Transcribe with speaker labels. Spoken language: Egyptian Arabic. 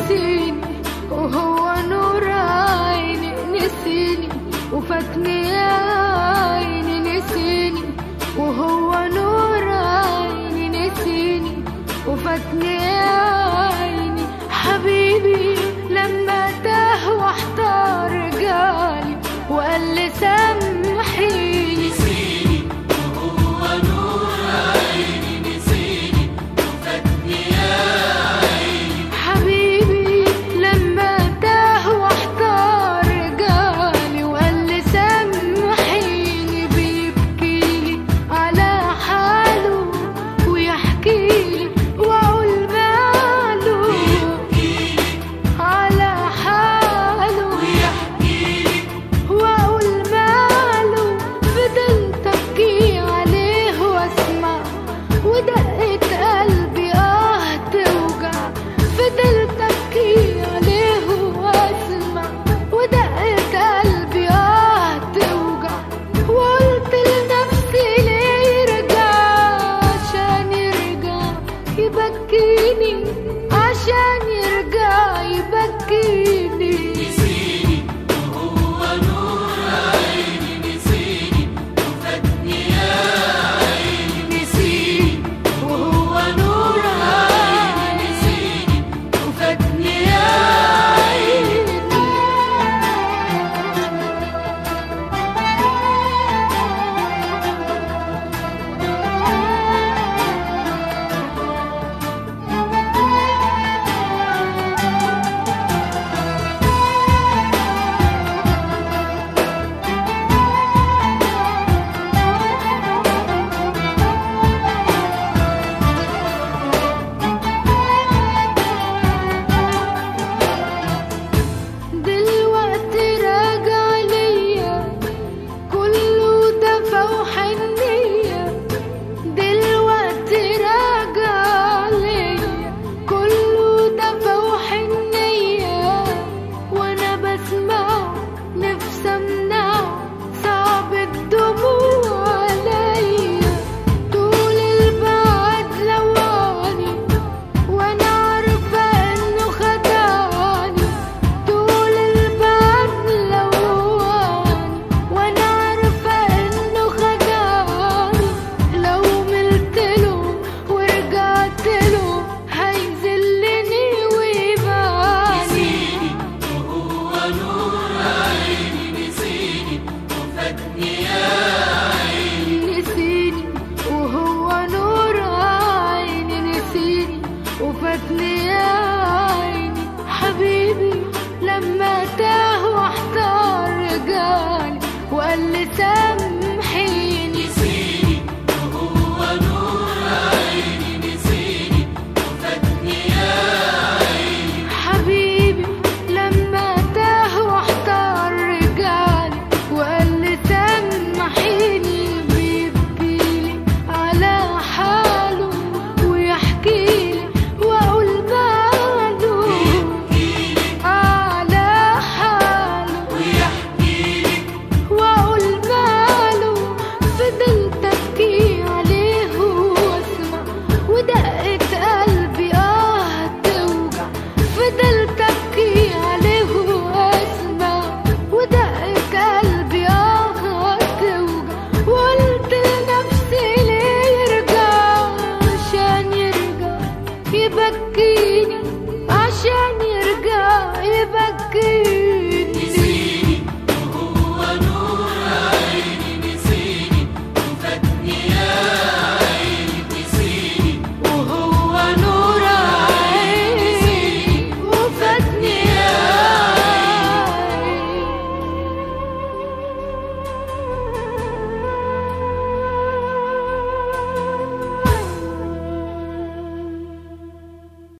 Speaker 1: نسيني وهو نور عيني نسيني وفاتني يا عيني نسيني وهو نور عيني نسيني وفاتني يا عيني حبيبي لما تاه واحتار جالي وقال لي سامحيني
Speaker 2: نسيني وهو نور عيني نسيني وفاتني يا عيني
Speaker 1: حبيبي لما تاه واحتار جالي وقال لي سامحيني بيبكيلي على حاله ويحكيلي واقول ماله على حاله
Speaker 2: ويحكيلي
Speaker 1: واقول ماله فضلت ابكي عليه واسمع ودقت قلبي اه توجع فضلت ابكي عليه واسمع ودقت قلبي اه توجع وقلت لنفسي ليه يرجع عشان يرجع يبكيني عشان يرجع يبكيني
Speaker 2: نسيني وهو نور عيني نسيني وفاتني يا عيني نسيني وهو نور عيني نسيني وفاتني يا عيني
Speaker 1: دلوقتي راجع ليا كله دفى وحنية دلوقتي راجع ليا كله دفى وحنية وانا بسمعه نفسي امنعه صعب الدموع عليا طول البعد لواني وانا عارفة انه خدعني طول البعد لواني وانا عارفة انه خدعني لو ملتله ورجعت له هيذلني ويبعني
Speaker 2: نسيني وهو نور عيني نسيني وفاتني يا عيني
Speaker 1: نسيني وهو نور عيني نسيني وفاتني يا عيني حبيبي لما تاه واحتار رجالي وقال لي سامحيني
Speaker 2: نسيني وهو نور عيني نسيني وفاتني يا عيني
Speaker 1: حبيبي لما تاه واحتار رجالي وقال لي سامحيني بيبكيلي على حاله ويحكيلي واقول ماله على حاله
Speaker 2: ويحكيلي
Speaker 1: واقول ماله فضلت ابكي عليه واسمع ودقت قلبي اه توجع فضلت ابكي عليه واسمع ودقت قلبي اه توجع وقلت لنفسي ليه يرجع عشان يرجع يبكيني عشان يرجع يبكيني